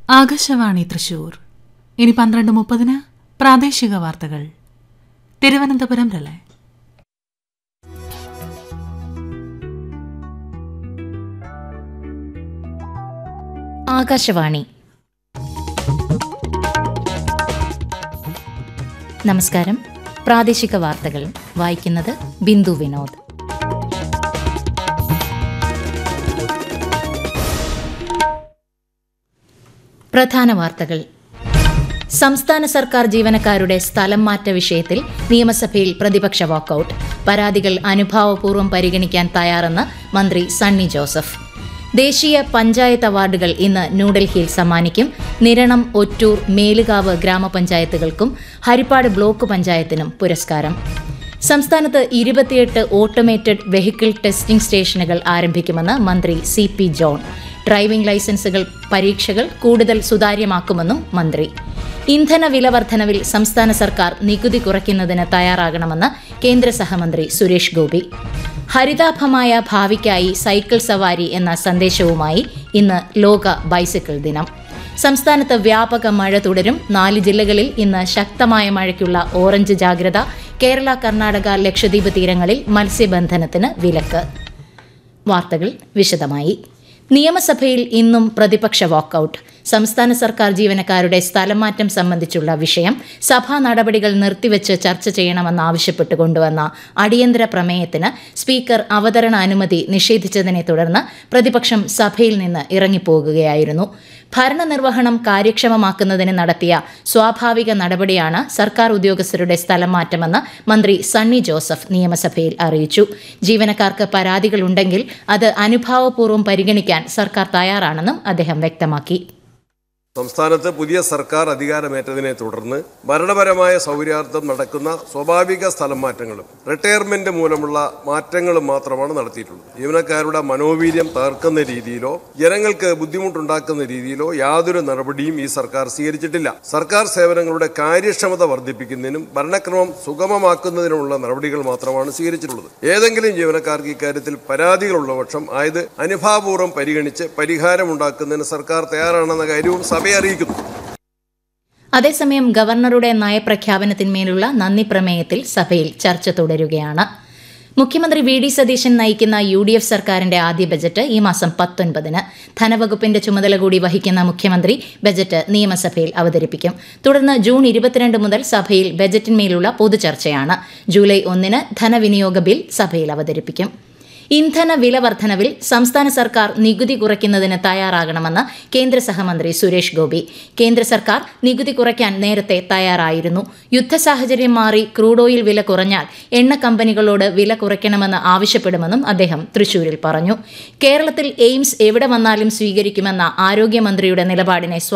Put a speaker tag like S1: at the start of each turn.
S1: ആകാശവാണി തൃശൂർ ഇനി പന്ത്രണ്ട് മുപ്പതിന് പ്രാദേശിക വാർത്തകൾ തിരുവനന്തപുരം റിലേ
S2: ആകാശവാണി നമസ്കാരം പ്രാദേശിക വാർത്തകൾ വായിക്കുന്നത് ബിന്ദു വിനോദ് പ്രധാന വാർത്തകൾ സംസ്ഥാന സർക്കാർ ജീവനക്കാരുടെ സ്ഥലം മാറ്റ വിഷയത്തിൽ നിയമസഭയിൽ പ്രതിപക്ഷ വാക്കൌട്ട് പരാതികൾ അനുഭാവപൂർവ്വം പരിഗണിക്കാൻ തയ്യാറെന്ന് മന്ത്രി സണ്ണി ജോസഫ് ദേശീയ പഞ്ചായത്ത് അവാർഡുകൾ ഇന്ന് ന്യൂഡൽഹിയിൽ സമ്മാനിക്കും നിരണം ഒറ്റൂർ മേലുകാവ് ഗ്രാമപഞ്ചായത്തുകൾക്കും ഹരിപ്പാട് ബ്ലോക്ക് പഞ്ചായത്തിനും പുരസ്കാരം സംസ്ഥാനത്ത് ഇരുപത്തിയെട്ട് ഓട്ടോമേറ്റഡ് വെഹിക്കിൾ ടെസ്റ്റിംഗ് സ്റ്റേഷനുകൾ ആരംഭിക്കുമെന്ന് മന്ത്രി സി പി ജോൺ ഡ്രൈവിംഗ് ലൈസൻസുകൾ പരീക്ഷകൾ കൂടുതൽ സുതാര്യമാക്കുമെന്നും മന്ത്രി ഇന്ധന വില വർധനവിൽ സംസ്ഥാന സർക്കാർ നികുതി കുറയ്ക്കുന്നതിന് തയ്യാറാകണമെന്ന് കേന്ദ്ര സഹമന്ത്രി സുരേഷ് ഗോപി ഹരിതാഭമായ ഭാവിക്കായി സൈക്കിൾ സവാരി എന്ന സന്ദേശവുമായി ഇന്ന് ലോക ബൈസിക്കിൾ ദിനം സംസ്ഥാനത്ത് വ്യാപക മഴ തുടരും നാല് ജില്ലകളിൽ ഇന്ന് ശക്തമായ മഴയ്ക്കുള്ള ഓറഞ്ച് ജാഗ്രത കേരള കർണാടക ലക്ഷദ്വീപ് തീരങ്ങളിൽ മത്സ്യബന്ധനത്തിന് വിലക്ക് വാർത്തകൾ വിശദമായി നിയമസഭയിൽ ഇന്നും പ്രതിപക്ഷ വാക്കൌട്ട് സംസ്ഥാന സർക്കാർ ജീവനക്കാരുടെ സ്ഥലംമാറ്റം സംബന്ധിച്ചുള്ള വിഷയം സഭാ നടപടികൾ നിർത്തിവെച്ച് ചർച്ച ചെയ്യണമെന്നാവശ്യപ്പെട്ട് കൊണ്ടുവന്ന അടിയന്തര പ്രമേയത്തിന് സ്പീക്കർ അവതരണ അനുമതി നിഷേധിച്ചതിനെ തുടർന്ന് പ്രതിപക്ഷം സഭയിൽ നിന്ന് ഇറങ്ങിപ്പോകുകയായിരുന്നു ഭരണനിർവഹണം കാര്യക്ഷമമാക്കുന്നതിന് നടത്തിയ സ്വാഭാവിക നടപടിയാണ് സർക്കാർ ഉദ്യോഗസ്ഥരുടെ സ്ഥലം മാറ്റമെന്ന് മന്ത്രി സണ്ണി ജോസഫ് നിയമസഭയിൽ അറിയിച്ചു ജീവനക്കാർക്ക് പരാതികളുണ്ടെങ്കിൽ അത് അനുഭാവപൂർവ്വം പരിഗണിക്കാൻ സർക്കാർ തയ്യാറാണെന്നും അദ്ദേഹം വ്യക്തമാക്കി
S3: സംസ്ഥാനത്ത് പുതിയ സർക്കാർ അധികാരമേറ്റതിനെ തുടർന്ന് ഭരണപരമായ സൗകര്യാർത്ഥം നടക്കുന്ന സ്വാഭാവിക സ്ഥലം മാറ്റങ്ങളും റിട്ടയർമെന്റ് മൂലമുള്ള മാറ്റങ്ങളും മാത്രമാണ് നടത്തിയിട്ടുള്ളത് ജീവനക്കാരുടെ മനോവീര്യം തകർക്കുന്ന രീതിയിലോ ജനങ്ങൾക്ക് ബുദ്ധിമുട്ടുണ്ടാക്കുന്ന രീതിയിലോ യാതൊരു നടപടിയും ഈ സർക്കാർ സ്വീകരിച്ചിട്ടില്ല സർക്കാർ സേവനങ്ങളുടെ കാര്യക്ഷമത വർദ്ധിപ്പിക്കുന്നതിനും ഭരണക്രമം സുഗമമാക്കുന്നതിനുമുള്ള നടപടികൾ മാത്രമാണ് സ്വീകരിച്ചിട്ടുള്ളത് ഏതെങ്കിലും ജീവനക്കാർക്ക് ഇക്കാര്യത്തിൽ പരാതികളുള്ള പക്ഷം ആയത് അനുഭാവപൂർവ്വം പരിഗണിച്ച് പരിഹാരമുണ്ടാക്കുന്നതിന് സർക്കാർ തയ്യാറാണെന്ന കാര്യവും സഭയെ അറിയിക്കുന്നു
S2: അതേസമയം ഗവർണറുടെ നയപ്രഖ്യാപനത്തിന്മേലുള്ള നന്ദി പ്രമേയത്തിൽ സഭയിൽ ചർച്ച തുടരുകയാണ് മുഖ്യമന്ത്രി വി ഡി സതീശൻ നയിക്കുന്ന യു ഡി എഫ് സർക്കാരിന്റെ ആദ്യ ബജറ്റ് ഈ മാസം പത്തൊൻപതിന് ധനവകുപ്പിന്റെ ചുമതല കൂടി വഹിക്കുന്ന മുഖ്യമന്ത്രി ബജറ്റ് നിയമസഭയിൽ അവതരിപ്പിക്കും തുടർന്ന് ജൂൺ ഇരുപത്തിരണ്ട് മുതൽ സഭയിൽ ബജറ്റിന്മേലുള്ള പൊതുചർച്ചയാണ് ജൂലൈ ഒന്നിന് ധനവിനിയോഗ ബിൽ സഭയിൽ അവതരിപ്പിക്കും ഇന്ധന വില വർധനവിൽ സംസ്ഥാന സർക്കാർ നികുതി കുറയ്ക്കുന്നതിന് തയ്യാറാകണമെന്ന് കേന്ദ്ര സഹമന്ത്രി സുരേഷ് ഗോപി കേന്ദ്ര സർക്കാർ നികുതി കുറയ്ക്കാൻ നേരത്തെ തയ്യാറായിരുന്നു യുദ്ധ സാഹചര്യം മാറി ക്രൂഡ് ഓയിൽ വില കുറഞ്ഞാൽ എണ്ണ കമ്പനികളോട് വില കുറയ്ക്കണമെന്ന് ആവശ്യപ്പെടുമെന്നും അദ്ദേഹം തൃശൂരിൽ പറഞ്ഞു കേരളത്തിൽ എയിംസ് എവിടെ വന്നാലും സ്വീകരിക്കുമെന്ന ആരോഗ്യമന്ത്രിയുടെ നിലപാടിനെ